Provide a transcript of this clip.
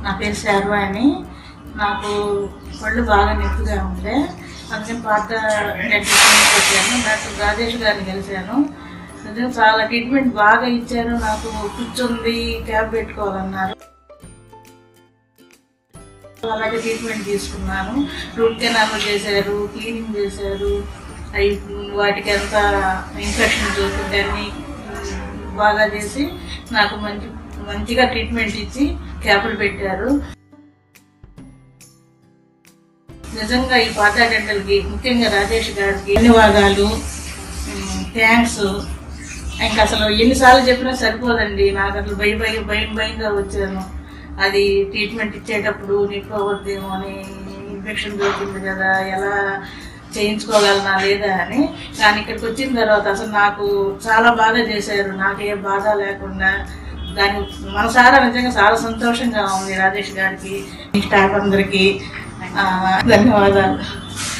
నా పేరు శారవ అని నాకు ఒళ్ళు బాగా నొప్పిగా ఉండే అందుకని పాత ట్రీట్మెంట్ వచ్చాను డాక్టర్ రాజేష్ గారిని కలిశాను నిజంగా చాలా ట్రీట్మెంట్ బాగా ఇచ్చారు నాకు కూర్చుంది క్యాబ్ పెట్టుకోవాలన్నారు అలాగే ట్రీట్మెంట్ తీసుకున్నాను రూట్ కెనాల్ చేశారు క్లీనింగ్ చేశారు అవి వాటికి ఎంత ఇన్ఫెక్షన్ చూస్తుంటే అన్ని బాగా చేసి నాకు మంచి మంచిగా ట్రీట్మెంట్ ఇచ్చి క్యాపులు పెట్టారు నిజంగా ఈ పాత డెంటల్కి ముఖ్యంగా రాజేష్ గారికి ధన్యవాదాలు థ్యాంక్స్ ఇంకా అసలు ఎన్నిసార్లు చెప్పినా సరిపోదండి నాకు అసలు భయ భయ భయం భయంగా వచ్చాను అది ట్రీట్మెంట్ ఇచ్చేటప్పుడు నీకు అవ్వద్దేమో అని ఇన్ఫెక్షన్ దొరికింది కదా ఎలా చేయించుకోగలనా లేదా అని కానీ ఇక్కడికి వచ్చిన తర్వాత అసలు నాకు చాలా బాగా చేశారు నాకు ఏ బాధ లేకుండా దాని మనసారా నిజంగా చాలా సంతోషంగా ఉంది రాజేష్ గారికి ఈ స్టాఫ్ అందరికీ ఆ, ధన్యవాదాలు